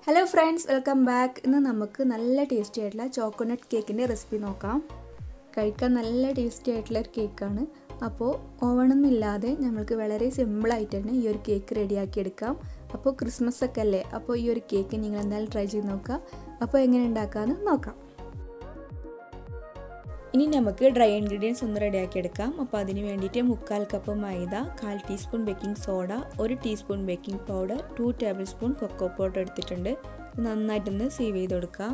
hello friends welcome back ഇന്ന് നമുക്ക് നല്ല ടേസ്റ്റി ആയിട്ടുള്ള ചോക്കോനട്ട് കേക്കിൻ്റെ റെസിപ്പി നോക്കാം കഴിക്കാൻ നല്ല ടേസ്റ്റി ആയിട്ടുള്ള ഒരു കേക്കാണ് അപ്പോൾ ഓവണൊന്നുമില്ലാതെ നമ്മൾക്ക് വളരെ സിമ്പിളായിട്ട് തന്നെ ഈ ഒരു കേക്ക് റെഡിയാക്കി എടുക്കാം അപ്പോൾ ക്രിസ്മസ് ഒക്കെ അല്ലേ അപ്പോൾ ഈ ഒരു കേക്ക് നിങ്ങൾ എന്തായാലും ട്രൈ ചെയ്ത് നോക്കുക അപ്പോൾ എങ്ങനെ ഉണ്ടാക്കാമെന്ന് നോക്കാം ഇനി നമുക്ക് ഡ്രൈ ഇൻഗ്രീഡിയൻസ് ഒന്ന് റെഡിയാക്കി എടുക്കാം അപ്പോൾ അതിന് വേണ്ടിയിട്ട് മുക്കാൽ കപ്പ് മൈദ കാൽ ടീസ്പൂൺ ബേക്കിംഗ് സോഡ ഒരു teaspoon baking powder two tablespoon cocoa powder എടുത്തിട്ടുണ്ട് നന്നായിട്ടൊന്ന് സീവ് ചെയ്ത് കൊടുക്കാം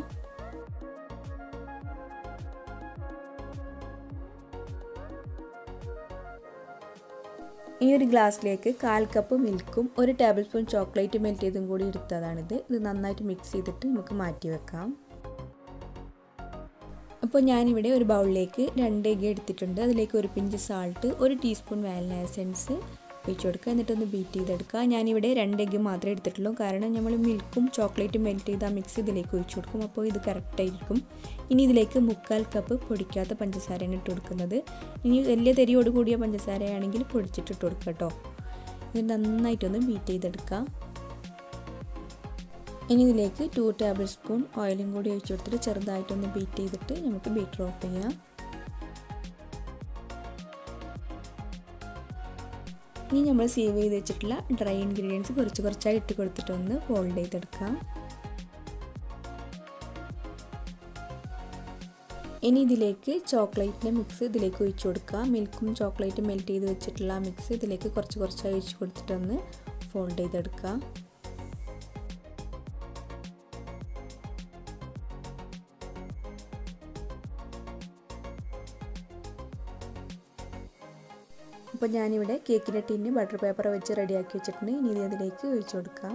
ഈ ഒരു ഗ്ലാസ്സിലേക്ക് കാൽ കപ്പ് മിൽക്കും ഒരു ടേബിൾ സ്പൂൺ ചോക്ലേറ്റ് മെൽറ്റ് ചെയ്തും കൂടി എടുത്തതാണിത് ഇത് നന്നായിട്ട് മിക്സ് ചെയ്തിട്ട് നമുക്ക് മാറ്റി വെക്കാം അപ്പോൾ ഞാനിവിടെ ഒരു ബൗളിലേക്ക് രണ്ട് എഗ് എടുത്തിട്ടുണ്ട് അതിലേക്ക് ഒരു പിഞ്ച് സാൾട്ട് ഒരു ടീസ്പൂൺ വാനില എസെൻസ് ഒഴിച്ചു കൊടുക്കുക എന്നിട്ടൊന്ന് ബീറ്റ് ചെയ്തെടുക്കുക ഞാനിവിടെ രണ്ട് എഗ്ഗ് മാത്രമേ എടുത്തിട്ടുള്ളൂ കാരണം നമ്മൾ മിൽക്കും ചോക്ലേറ്റും മെൽറ്റ് ചെയ്ത മിക്സ് ഇതിലേക്ക് ഒഴിച്ചു കൊടുക്കും അപ്പോൾ ഇത് കറക്റ്റായിരിക്കും ഇനി ഇതിലേക്ക് മുക്കാൽ കപ്പ് പൊടിക്കാത്ത പഞ്ചസാരയാണ് ഇട്ട് കൊടുക്കുന്നത് ഇനി വലിയ തെരിയോട് കൂടിയ പഞ്ചസാരയാണെങ്കിൽ പൊടിച്ചിട്ട് കൊടുക്കുക കേട്ടോ ഇത് നന്നായിട്ടൊന്ന് ബീറ്റ് ചെയ്തെടുക്കുക ഇനി ഇതിലേക്ക് ടു ടേബിൾ സ്പൂൺ ഓയിലും കൂടി ഒഴിച്ചു കൊടുത്തിട്ട് ചെറുതായിട്ടൊന്ന് ബീറ്റ് ചെയ്തിട്ട് നമുക്ക് ബീറ്റർ ഓഫ് ചെയ്യാം ഇനി നമ്മൾ സേവ് ചെയ്ത് വെച്ചിട്ടുള്ള ഡ്രൈ ഇൻഗ്രീഡിയൻസ് കുറച്ച് കുറച്ചായി ഇട്ട് കൊടുത്തിട്ടൊന്ന് ഫോൾഡ് ചെയ്തെടുക്കാം ഇനി ഇതിലേക്ക് ചോക്ലേറ്റിൻ്റെ മിക്സ് ഇതിലേക്ക് ഒഴിച്ചു കൊടുക്കുക മിൽക്കും ചോക്ലേറ്റും മെൽറ്റ് ചെയ്ത് വെച്ചിട്ടുള്ള മിക്സ് ഇതിലേക്ക് കുറച്ച് കുറച്ചായി ഒഴിച്ച് കൊടുത്തിട്ടൊന്ന് ഫോൾഡ് ചെയ്തെടുക്കുക അപ്പോൾ ഞാനിവിടെ കേക്കിൻ്റെ ടിന്ന് ബട്ടർ പേപ്പർ വെച്ച് റെഡിയാക്കി വെച്ചിട്ടുണ്ട് ഇനി ഇത് അതിലേക്ക് ഒഴിച്ചു കൊടുക്കാം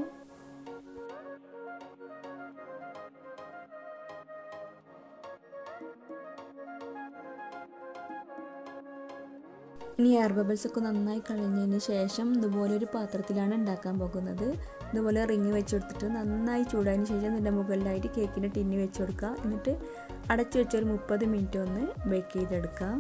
ഇനി എയർ ബബിൾസ് ഒക്കെ നന്നായി കളഞ്ഞതിന് ശേഷം ഇതുപോലെ ഒരു പാത്രത്തിലാണ് ഉണ്ടാക്കാൻ പോകുന്നത് ഇതുപോലെ റിങ് വെച്ച് കൊടുത്തിട്ട് നന്നായി ചൂടായതിന് ശേഷം ഇതിൻ്റെ മുകളിലായിട്ട് കേക്കിൻ്റെ ടിന്നി വെച്ച് കൊടുക്കുക എന്നിട്ട് അടച്ചു വെച്ചൊരു മുപ്പത് മിനിറ്റ് ഒന്ന് ബേക്ക് ചെയ്തെടുക്കുക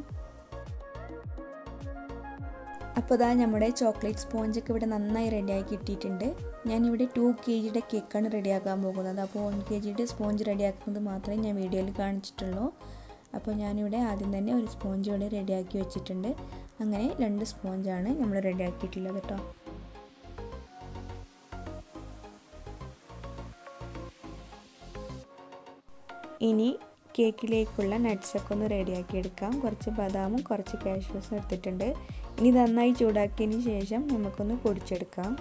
അപ്പോൾ ഇതാ നമ്മുടെ ചോക്ലേറ്റ് സ്പോഞ്ചൊക്കെ ഇവിടെ നന്നായി റെഡിയാക്കി ഇട്ടിട്ടുണ്ട് ഞാനിവിടെ ടു കെ ജിയുടെ കേക്കാണ് റെഡിയാക്കാൻ പോകുന്നത് അപ്പോൾ വൺ കെ ജിയുടെ സ്പോഞ്ച് റെഡിയാക്കുന്നത് മാത്രമേ ഞാൻ വീഡിയോയിൽ കാണിച്ചിട്ടുള്ളൂ അപ്പോൾ ഞാനിവിടെ ആദ്യം തന്നെ ഒരു സ്പോഞ്ച് ഇവിടെ റെഡിയാക്കി വെച്ചിട്ടുണ്ട് അങ്ങനെ രണ്ട് സ്പോഞ്ചാണ് നമ്മൾ റെഡിയാക്കിയിട്ടുള്ളത് കേട്ടോ ഇനി കേക്കിലേക്കുള്ള നട്ട്സൊക്കെ ഒന്ന് റെഡിയാക്കി എടുക്കാം കുറച്ച് ബദാമും കുറച്ച് കാഷ്യൂസും എടുത്തിട്ടുണ്ട് ഇനി നന്നായി ചൂടാക്കിയതിന് ശേഷം നമുക്കൊന്ന് പൊടിച്ചെടുക്കാം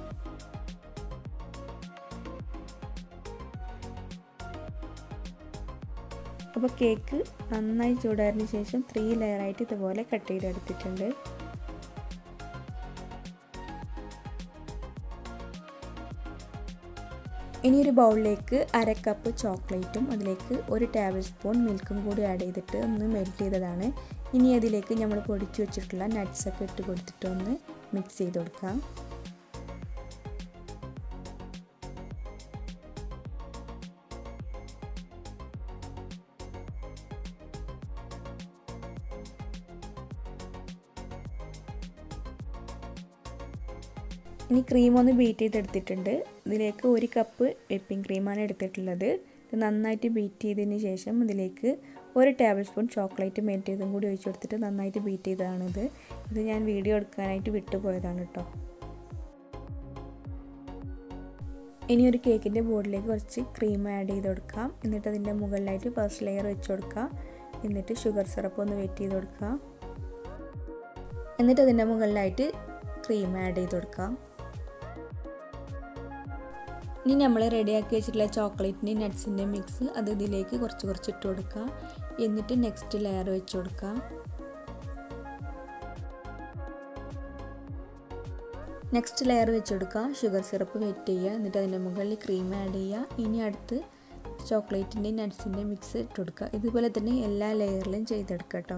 അപ്പോൾ കേക്ക് നന്നായി ചൂടായതിന് ശേഷം ത്രീ ലെയറായിട്ട് ഇതുപോലെ കട്ട് ചെയ്തെടുത്തിട്ടുണ്ട് ഇനി ഒരു ബൗളിലേക്ക് അര കപ്പ് ചോക്ലേറ്റും അതിലേക്ക് ഒരു ടേബിൾ സ്പൂൺ മിൽക്കും കൂടി ആഡ് ചെയ്തിട്ട് ഒന്ന് മെൽറ്റ് ചെയ്തതാണ് ഇനി അതിലേക്ക് നമ്മൾ പൊടിച്ചു വെച്ചിട്ടുള്ള നട്ട്സൊക്കെ ഇട്ട് കൊടുത്തിട്ട് ഒന്ന് മിക്സ് ചെയ്ത് കൊടുക്കാം ഇനി ക്രീം ഒന്ന് ബീറ്റ് ചെയ്തെടുത്തിട്ടുണ്ട് ഇതിലേക്ക് ഒരു കപ്പ് വിപ്പിംഗ് ക്രീമാണ് എടുത്തിട്ടുള്ളത് ഇത് നന്നായിട്ട് ബീറ്റ് ചെയ്തതിന് ശേഷം ഇതിലേക്ക് ഒരു ടേബിൾ സ്പൂൺ ചോക്ലേറ്റ് മെൽറ്റ് ചെയ്തും കൂടി ഒഴിച്ചു കൊടുത്തിട്ട് നന്നായിട്ട് ബീറ്റ് ചെയ്തതാണിത് ഇത് ഞാൻ വീഡിയോ എടുക്കാനായിട്ട് വിട്ടുപോയതാണ് കേട്ടോ ഇനി ഒരു കേക്കിൻ്റെ ബോർഡിലേക്ക് കുറച്ച് ക്രീം ആഡ് ചെയ്ത് കൊടുക്കാം എന്നിട്ട് അതിൻ്റെ മുകളിലായിട്ട് ഫസ്റ്റ് ലെയർ വെച്ച് കൊടുക്കുക എന്നിട്ട് ഷുഗർ സിറപ്പ് ഒന്ന് വെറ്റ് ചെയ്ത് കൊടുക്കുക എന്നിട്ട് അതിൻ്റെ മുകളിലായിട്ട് ക്രീം ആഡ് ചെയ്ത് കൊടുക്കാം ഇനി നമ്മൾ റെഡിയാക്കി വെച്ചിട്ടുള്ള ചോക്ലേറ്റിൻ്റെ നട്ട്സിൻ്റെ മിക്സ് അത് ഇതിലേക്ക് കുറച്ച് കുറച്ച് ഇട്ട് കൊടുക്കുക എന്നിട്ട് നെക്സ്റ്റ് ലെയർ വെച്ച് കൊടുക്കുക നെക്സ്റ്റ് ലെയർ വെച്ച് കൊടുക്കുക ഷുഗർ സിറപ്പ് വെറ്റ് ചെയ്യുക എന്നിട്ട് അതിൻ്റെ മുകളിൽ ക്രീം ആഡ് ചെയ്യുക ഇനി അടുത്ത് ചോക്ലേറ്റിൻ്റെ നട്ട്സിൻ്റെ മിക്സ് ഇട്ട് കൊടുക്കുക ഇതുപോലെ തന്നെ എല്ലാ ലെയറിലും ചെയ്തെടുക്കുക കേട്ടോ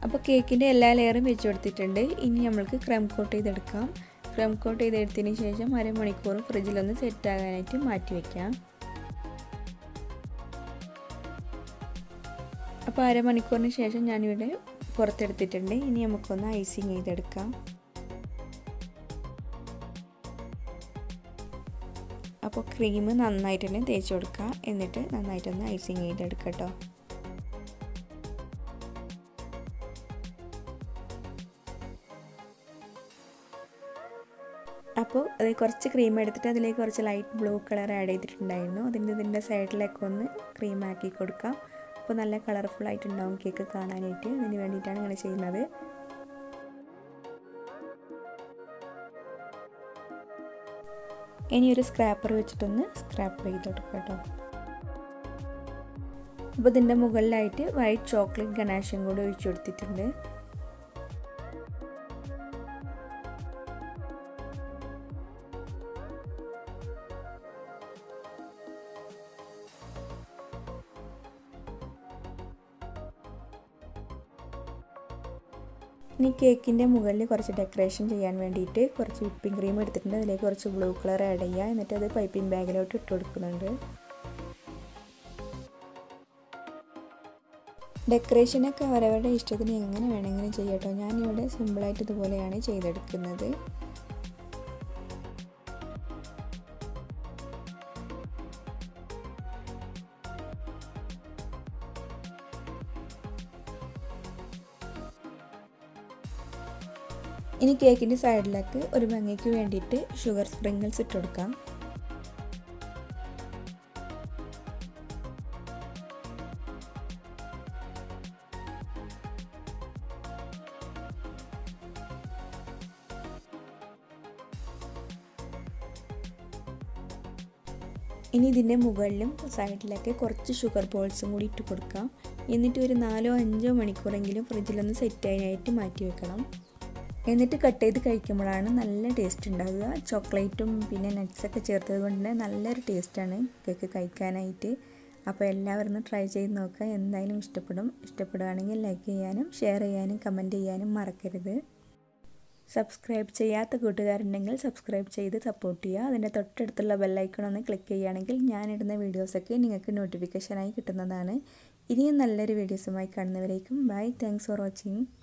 അപ്പോൾ കേക്കിൻ്റെ എല്ലാ ലെയറും വെച്ച് കൊടുത്തിട്ടുണ്ട് ഇനി നമ്മൾക്ക് ക്രം കോട്ട് ചെയ്തെടുക്കാം ക്രം കോട്ട് ചെയ്തെടുത്തതിന് ശേഷം അരമണിക്കൂർ ഫ്രിഡ്ജിലൊന്ന് സെറ്റ് ആകാനായിട്ട് മാറ്റി വയ്ക്കാം അപ്പോൾ അരമണിക്കൂറിന് ശേഷം ഞാനിവിടെ പുറത്തെടുത്തിട്ടുണ്ട് ഇനി നമുക്കൊന്ന് ഐസിങ് ചെയ്തെടുക്കാം അപ്പോൾ ക്രീം നന്നായിട്ട് തന്നെ തേച്ച് കൊടുക്കുക എന്നിട്ട് നന്നായിട്ടൊന്ന് ഐസിങ് ചെയ്തെടുക്കുക കേട്ടോ അപ്പോൾ അത് കുറച്ച് ക്രീം എടുത്തിട്ട് അതിലേക്ക് കുറച്ച് ലൈറ്റ് ബ്ലൂ കളർ ആഡ് ചെയ്തിട്ടുണ്ടായിരുന്നു അതിൻ്റെ ഇതിൻ്റെ സൈഡിലേക്ക് ഒന്ന് ക്രീം ആക്കി കൊടുക്കാം അപ്പോൾ നല്ല കളർഫുൾ ആയിട്ടുണ്ടാവും കേക്ക് കാണാനായിട്ട് അതിന് വേണ്ടിയിട്ടാണ് ഇങ്ങനെ ചെയ്യുന്നത് ഇനി ഒരു സ്ക്രാപ്പർ വെച്ചിട്ടൊന്ന് സ്ക്രാപ്പ് ചെയ്ത് കൊടുക്കാം കേട്ടോ അപ്പോൾ ഇതിൻ്റെ മുകളിലായിട്ട് വൈറ്റ് ചോക്ലേറ്റ് ഗണാഷും കൂടി ഒഴിച്ചു കൊടുത്തിട്ടുണ്ട് ഇനി കേക്കിൻ്റെ മുകളിൽ കുറച്ച് ഡെക്കറേഷൻ ചെയ്യാൻ വേണ്ടിയിട്ട് കുറച്ച് വിപ്പിംഗ് ക്രീം എടുത്തിട്ടുണ്ട് അതിലേക്ക് കുറച്ച് ബ്ലൂ കളർ ആഡ് ചെയ്യുക എന്നിട്ട് അത് പൈപ്പിംഗ് ബാഗിലോട്ട് ഇട്ട് കൊടുക്കുന്നുണ്ട് ഡെക്കറേഷനൊക്കെ അവരവരുടെ ഇഷ്ടത്തിന് എങ്ങനെ വേണമെങ്കിലും ചെയ്യട്ടോ ഞാനിവിടെ സിമ്പിളായിട്ട് ഇതുപോലെയാണ് ചെയ്തെടുക്കുന്നത് ഇനി കേക്കിൻ്റെ സൈഡിലേക്ക് ഒരു ഭംഗിക്ക് വേണ്ടിയിട്ട് ഷുഗർ സ്പ്രിങ്കിൾസ് ഇട്ട് കൊടുക്കാം ഇനി ഇതിൻ്റെ മുകളിലും സൈഡിലൊക്കെ കുറച്ച് ഷുഗർ ബോൾസും കൂടി ഇട്ട് കൊടുക്കാം എന്നിട്ട് ഒരു നാലോ അഞ്ചോ മണിക്കൂറെങ്കിലും ഫ്രിഡ്ജിലൊന്ന് സെറ്റ് ആയിട്ട് മാറ്റി വെക്കണം എന്നിട്ട് കട്ട് ചെയ്ത് കഴിക്കുമ്പോഴാണ് നല്ല ടേസ്റ്റ് ഉണ്ടാവുക ചോക്ലേറ്റും പിന്നെ നട്ട്സൊക്കെ ചേർത്തത് കൊണ്ട് തന്നെ നല്ലൊരു ടേസ്റ്റാണ് കേക്ക് കഴിക്കാനായിട്ട് അപ്പോൾ എല്ലാവരും ട്രൈ ചെയ്ത് നോക്കുക എന്തായാലും ഇഷ്ടപ്പെടും ഇഷ്ടപ്പെടുകയാണെങ്കിൽ ലൈക്ക് ചെയ്യാനും ഷെയർ ചെയ്യാനും കമൻറ്റ് ചെയ്യാനും മറക്കരുത് സബ്സ്ക്രൈബ് ചെയ്യാത്ത കൂട്ടുകാരുണ്ടെങ്കിൽ സബ്സ്ക്രൈബ് ചെയ്ത് സപ്പോർട്ട് ചെയ്യുക അതിൻ്റെ തൊട്ടടുത്തുള്ള ബെല്ലൈക്കൺ ഒന്ന് ക്ലിക്ക് ചെയ്യുകയാണെങ്കിൽ ഞാനിടുന്ന വീഡിയോസൊക്കെ നിങ്ങൾക്ക് നോട്ടിഫിക്കേഷനായി കിട്ടുന്നതാണ് ഇനിയും നല്ലൊരു വീഡിയോസുമായി കാണുന്നവരേക്കും ബൈ താങ്ക്സ് ഫോർ വാച്ചിങ്